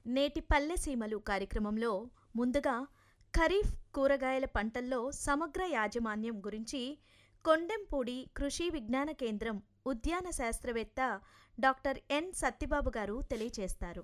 నేటి పల్లె సీమలు కార్యక్రమంలో ముందుగా ఖరీఫ్ కూరగాయల పంటల్లో సమగ్ర యాజమాన్యం గురించి కొండెంపూడి కృషి విజ్ఞాన కేంద్రం ఉద్యాన శాస్త్రవేత్త డాక్టర్ ఎన్ సత్యబాబు గారు తెలియచేస్తారు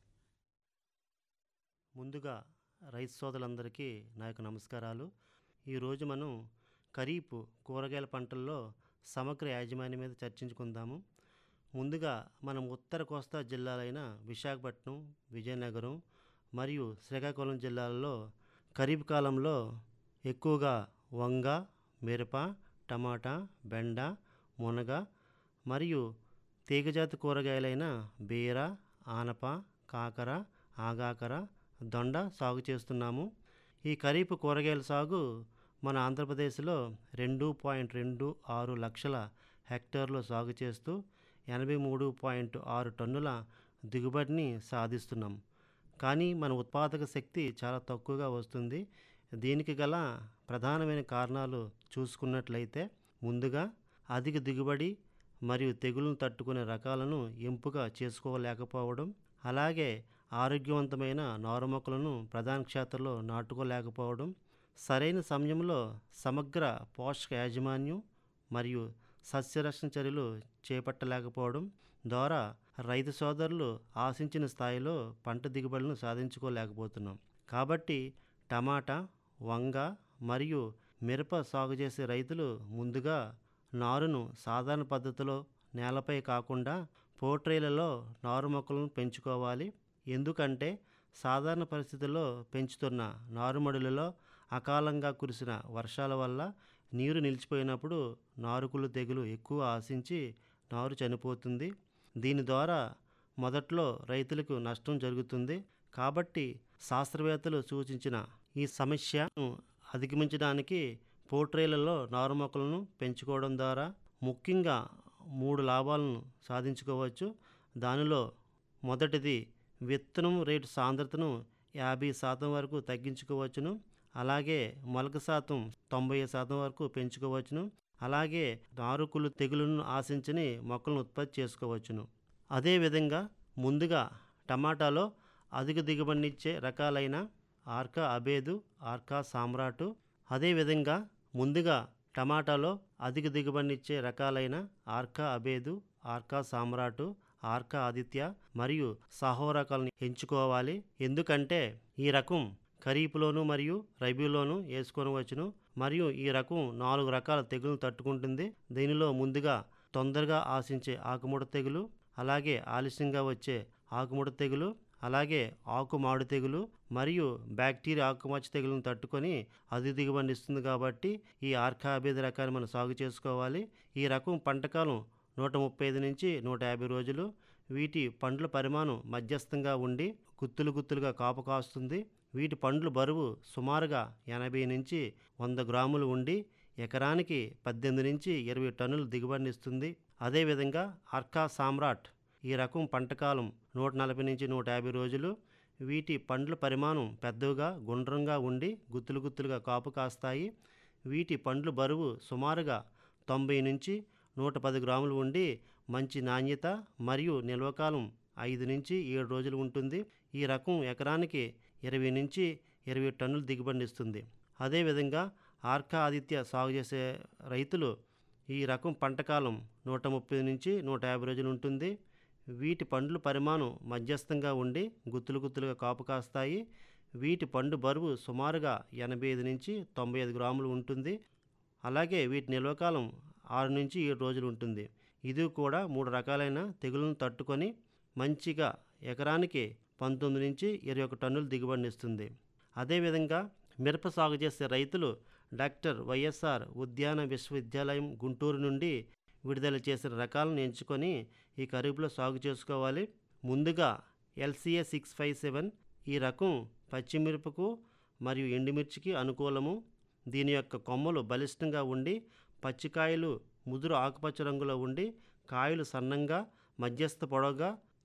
ముందుగా రైతు సోదరులందరికీ నా యొక్క నమస్కారాలు ఈరోజు మనం ఖరీఫ్ కూరగాయల పంటల్లో సమగ్ర యాజమాన్యం మీద చర్చించుకుందాము ముందుగా మనం ఉత్తర కోస్తా జిల్లాలైన విశాఖపట్నం విజయనగరం మరియు శ్రీకాకుళం జిల్లాలలో ఖరీఫ్ కాలంలో ఎక్కువగా వంగ మిరప టమాటా బెండ మునగ మరియు తీగజాతి కూరగాయలైన బీర ఆనప కాకర ఆగాకర దొండ సాగు చేస్తున్నాము ఈ ఖరీఫ్ కూరగాయల సాగు మన ఆంధ్రప్రదేశ్లో రెండు పాయింట్ రెండు ఆరు లక్షల హెక్టార్లు సాగు చేస్తూ ఎనభై మూడు పాయింట్ ఆరు టన్నుల దిగుబడిని సాధిస్తున్నాం కానీ మన ఉత్పాదక శక్తి చాలా తక్కువగా వస్తుంది దీనికి గల ప్రధానమైన కారణాలు చూసుకున్నట్లయితే ముందుగా అధిక దిగుబడి మరియు తెగులను తట్టుకునే రకాలను ఎంపిక చేసుకోలేకపోవడం అలాగే ఆరోగ్యవంతమైన నారు మొక్కలను ప్రధాన క్షేత్రంలో నాటుకోలేకపోవడం సరైన సమయంలో సమగ్ర పోషక యాజమాన్యం మరియు సస్యరక్షణ చర్యలు చేపట్టలేకపోవడం ద్వారా రైతు సోదరులు ఆశించిన స్థాయిలో పంట దిగుబడులను సాధించుకోలేకపోతున్నాం కాబట్టి టమాటా వంగ మరియు మిరప సాగు చేసే రైతులు ముందుగా నారును సాధారణ పద్ధతిలో నేలపై కాకుండా పోట్రేలలో నారు మొక్కలను పెంచుకోవాలి ఎందుకంటే సాధారణ పరిస్థితుల్లో పెంచుతున్న నారుమడులలో అకాలంగా కురిసిన వర్షాల వల్ల నీరు నిలిచిపోయినప్పుడు నారుకులు తెగులు ఎక్కువ ఆశించి నారు చనిపోతుంది దీని ద్వారా మొదట్లో రైతులకు నష్టం జరుగుతుంది కాబట్టి శాస్త్రవేత్తలు సూచించిన ఈ సమస్యను అధిగమించడానికి పోట్రేలలో నారు మొక్కలను పెంచుకోవడం ద్వారా ముఖ్యంగా మూడు లాభాలను సాధించుకోవచ్చు దానిలో మొదటిది విత్తనం రేటు సాంద్రతను యాభై శాతం వరకు తగ్గించుకోవచ్చును అలాగే మొలక శాతం తొంభై శాతం వరకు పెంచుకోవచ్చును అలాగే నారుకులు తెగులను ఆశించని మొక్కలను ఉత్పత్తి చేసుకోవచ్చును అదేవిధంగా ముందుగా టమాటాలో అధిక దిగుబడినిచ్చే రకాలైన ఆర్కా అబేదు ఆర్కా సామ్రాటు అదేవిధంగా ముందుగా టమాటాలో అధిక దిగుబడినిచ్చే రకాలైన ఆర్కా అబేదు ఆర్కా సామ్రాటు ఆర్కా ఆదిత్య మరియు సాహో రకాలను ఎంచుకోవాలి ఎందుకంటే ఈ రకం ఖరీఫ్లోను మరియు రబీలోను వేసుకొనవచ్చును మరియు ఈ రకం నాలుగు రకాల తెగులను తట్టుకుంటుంది దీనిలో ముందుగా తొందరగా ఆశించే ఆకుముడ తెగులు అలాగే ఆలస్యంగా వచ్చే ఆకుముడ తెగులు అలాగే ఆకుమాడు తెగులు మరియు బ్యాక్టీరియా ఆకుమచ్చ తెగులను తట్టుకొని అధిక దిగుబడిని ఇస్తుంది కాబట్టి ఈ ఆర్కాబేద రకాన్ని మనం సాగు చేసుకోవాలి ఈ రకం పంటకాలం నూట ముప్పై ఐదు నుంచి నూట యాభై రోజులు వీటి పండ్ల పరిమాణం మధ్యస్థంగా ఉండి గుత్తులు గుత్తులుగా కాపు కాస్తుంది వీటి పండ్లు బరువు సుమారుగా ఎనభై నుంచి వంద గ్రాములు ఉండి ఎకరానికి పద్దెనిమిది నుంచి ఇరవై టన్నులు దిగుబడినిస్తుంది అదేవిధంగా అర్కా సామ్రాట్ ఈ రకం పంటకాలం నూట నలభై నుంచి నూట యాభై రోజులు వీటి పండ్ల పరిమాణం పెద్దవిగా గుండ్రంగా ఉండి గుత్తులు గుత్తులుగా కాపు కాస్తాయి వీటి పండ్లు బరువు సుమారుగా తొంభై నుంచి నూట పది గ్రాములు ఉండి మంచి నాణ్యత మరియు నిల్వకాలం ఐదు నుంచి ఏడు రోజులు ఉంటుంది ఈ రకం ఎకరానికి ఇరవై నుంచి ఇరవై టన్నులు దిగుబడినిస్తుంది అదేవిధంగా ఆర్కా ఆదిత్య సాగు చేసే రైతులు ఈ రకం పంటకాలం నూట ముప్పై నుంచి నూట యాభై రోజులు ఉంటుంది వీటి పండ్లు పరిమాణం మధ్యస్థంగా ఉండి గుత్తులు గుత్తులుగా కాపు కాస్తాయి వీటి పండు బరువు సుమారుగా ఎనభై ఐదు నుంచి తొంభై ఐదు గ్రాములు ఉంటుంది అలాగే వీటి నిల్వకాలం ఆరు నుంచి ఏడు రోజులు ఉంటుంది ఇది కూడా మూడు రకాలైన తెగులను తట్టుకొని మంచిగా ఎకరానికి పంతొమ్మిది నుంచి ఇరవై ఒక టన్నులు దిగుబడినిస్తుంది అదేవిధంగా మిరప సాగు చేసే రైతులు డాక్టర్ వైఎస్ఆర్ ఉద్యాన విశ్వవిద్యాలయం గుంటూరు నుండి విడుదల చేసిన రకాలను ఎంచుకొని ఈ ఖరీఫ్లో సాగు చేసుకోవాలి ముందుగా ఎల్సిఏ సిక్స్ ఫైవ్ సెవెన్ ఈ రకం పచ్చిమిరపకు మరియు ఎండుమిర్చికి అనుకూలము దీని యొక్క కొమ్మలు బలిష్టంగా ఉండి పచ్చికాయలు ముదురు ఆకుపచ్చ రంగులో ఉండి కాయలు సన్నంగా మధ్యస్థ పొడవుగా